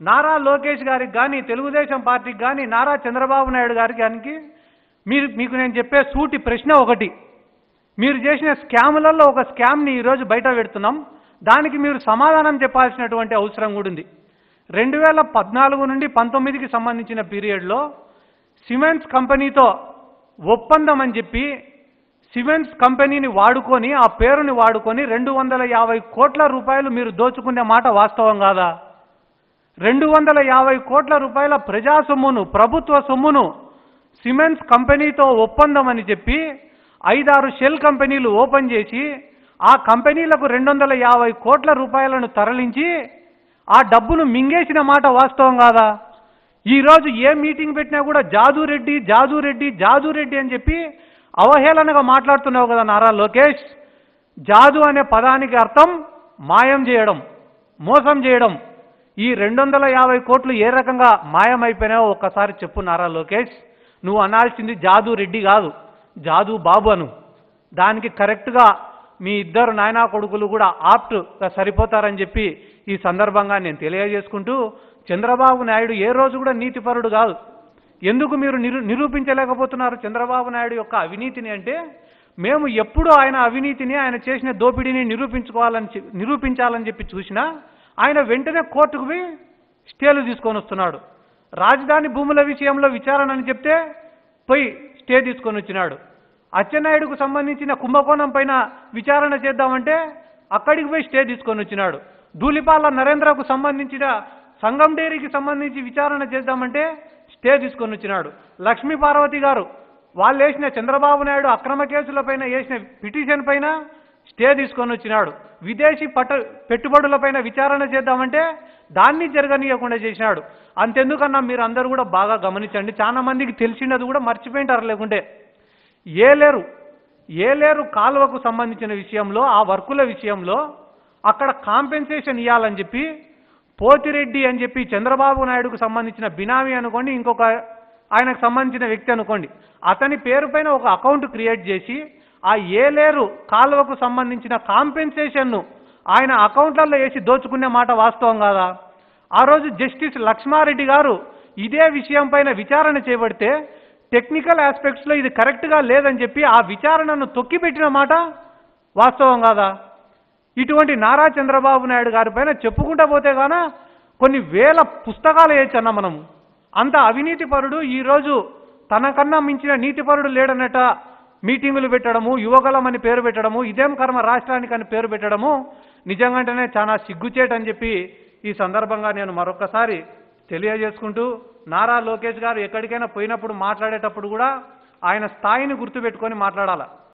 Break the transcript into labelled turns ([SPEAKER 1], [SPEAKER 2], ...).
[SPEAKER 1] నారా లోకేష్ గారికి కానీ తెలుగుదేశం పార్టీకి కానీ నారా చంద్రబాబు నాయుడు గారికి కానీ మీరు మీకు నేను చెప్పే సూటి ప్రశ్న ఒకటి మీరు చేసిన స్కాములలో ఒక స్కామ్ని ఈరోజు బయట పెడుతున్నాం దానికి మీరు సమాధానం చెప్పాల్సినటువంటి అవసరం కూడా ఉంది రెండు వేల పద్నాలుగు నుండి పంతొమ్మిదికి సంబంధించిన పీరియడ్లో సిమెంట్స్ కంపెనీతో ఒప్పందం అని చెప్పి సిమెంట్స్ కంపెనీని వాడుకొని ఆ పేరుని వాడుకొని రెండు వందల యాభై కోట్ల రూపాయలు మీరు దోచుకునే మాట వాస్తవం కాదా రెండు వందల యాభై కోట్ల రూపాయల ప్రజా సొమ్మును ప్రభుత్వ సొమ్మును సిమెంట్స్ కంపెనీతో ఒప్పందం అని చెప్పి ఐదారు షెల్ కంపెనీలు ఓపెన్ చేసి ఆ కంపెనీలకు రెండు వందల యాభై కోట్ల రూపాయలను తరలించి ఆ డబ్బును మింగేసిన మాట వాస్తవం కాదా ఈరోజు ఏ మీటింగ్ పెట్టినా కూడా జాదూ రెడ్డి జాదూ రెడ్డి జాదూ రెడ్డి అని చెప్పి అవహేళనగా మాట్లాడుతున్నావు కదా నారా లోకేష్ జాదు అనే పదానికి అర్థం మాయం చేయడం మోసం చేయడం ఈ రెండు వందల యాభై కోట్లు ఏ రకంగా మాయమైపోయినాయో ఒక్కసారి చెప్పు నారా లోకేష్ నువ్వు అనాల్సింది జాదు రెడ్డి కాదు జాదు బాబు అను దానికి కరెక్ట్గా మీ ఇద్దరు నాయనా కొడుకులు కూడా ఆప్ట్గా సరిపోతారని చెప్పి ఈ సందర్భంగా నేను తెలియజేసుకుంటూ చంద్రబాబు నాయుడు ఏ రోజు కూడా నీతిపరుడు కాదు ఎందుకు మీరు నిరూ నిరూపించలేకపోతున్నారు చంద్రబాబు నాయుడు యొక్క అవినీతిని అంటే మేము ఎప్పుడు ఆయన అవినీతిని ఆయన చేసిన దోపిడీని నిరూపించుకోవాలని చె- నిరూపించాలని చెప్పి చూసినా ఆయన వెంటనే కోర్టుకు పోయి స్టేలు తీసుకొని వస్తున్నాడు రాజధాని భూముల విషయంలో విచారణ అని చెప్తే పోయి స్టే తీసుకొని వచ్చినాడు అచ్చెన్నాయుడుకు సంబంధించిన కుంభకోణం పైన విచారణ చేద్దామంటే అక్కడికి పోయి స్టే తీసుకొని వచ్చినాడు ధూళిపాల నరేంద్రకు సంబంధించిన సంగం డైరీకి సంబంధించి విచారణ చేద్దామంటే స్టే తీసుకొని వచ్చినాడు లక్ష్మీ పార్వతి గారు వాళ్ళు వేసిన చంద్రబాబు నాయుడు అక్రమ కేసులపైన వేసిన పిటిషన్ పైన స్టే తీసుకొని వచ్చినాడు విదేశీ పట్ట పెట్టుబడులపైన విచారణ చేద్దామంటే దాన్ని జరగనీయకుండా చేసినాడు అంతెందుకన్నా మీరు అందరూ కూడా బాగా గమనించండి చాలా మందికి తెలిసినది కూడా మర్చిపోయింటారు లేకుంటే ఏలేరు ఏలేరు కాలువకు సంబంధించిన విషయంలో ఆ వర్కుల విషయంలో అక్కడ కాంపెన్సేషన్ ఇవ్వాలని చెప్పి పోతిరెడ్డి అని చెప్పి చంద్రబాబు నాయుడుకు సంబంధించిన బినామీ అనుకోండి ఇంకొక ఆయనకు సంబంధించిన వ్యక్తి అనుకోండి అతని పేరు పైన ఒక అకౌంట్ క్రియేట్ చేసి ఆ ఏలేరు కాలువకు సంబంధించిన కాంపెన్సేషన్ను ఆయన అకౌంట్లలో వేసి దోచుకునే మాట వాస్తవం కాదా ఆ రోజు జస్టిస్ లక్ష్మారెడ్డి గారు ఇదే విషయం పైన విచారణ చేపడితే టెక్నికల్ ఆస్పెక్ట్స్లో ఇది కరెక్ట్గా లేదని చెప్పి ఆ విచారణను తొక్కిపెట్టిన మాట వాస్తవం కాదా ఇటువంటి నారా చంద్రబాబు నాయుడు గారి పైన చెప్పుకుంటా పోతే గాన కొన్ని వేల పుస్తకాలు వేయచ్చన్న మనం అంత అవినీతి పరుడు ఈరోజు తనకన్నా మించిన నీతిపరుడు లేడనట మీటింగులు పెట్టడము యువగలం అని పేరు పెట్టడము ఇదేం కర్మ రాష్ట్రానికి అని పేరు పెట్టడము నిజంగానే చాలా సిగ్గుచేటని చెప్పి ఈ సందర్భంగా నేను మరొకసారి తెలియజేసుకుంటూ నారా లోకేష్ గారు ఎక్కడికైనా పోయినప్పుడు మాట్లాడేటప్పుడు కూడా ఆయన స్థాయిని గుర్తుపెట్టుకొని మాట్లాడాలి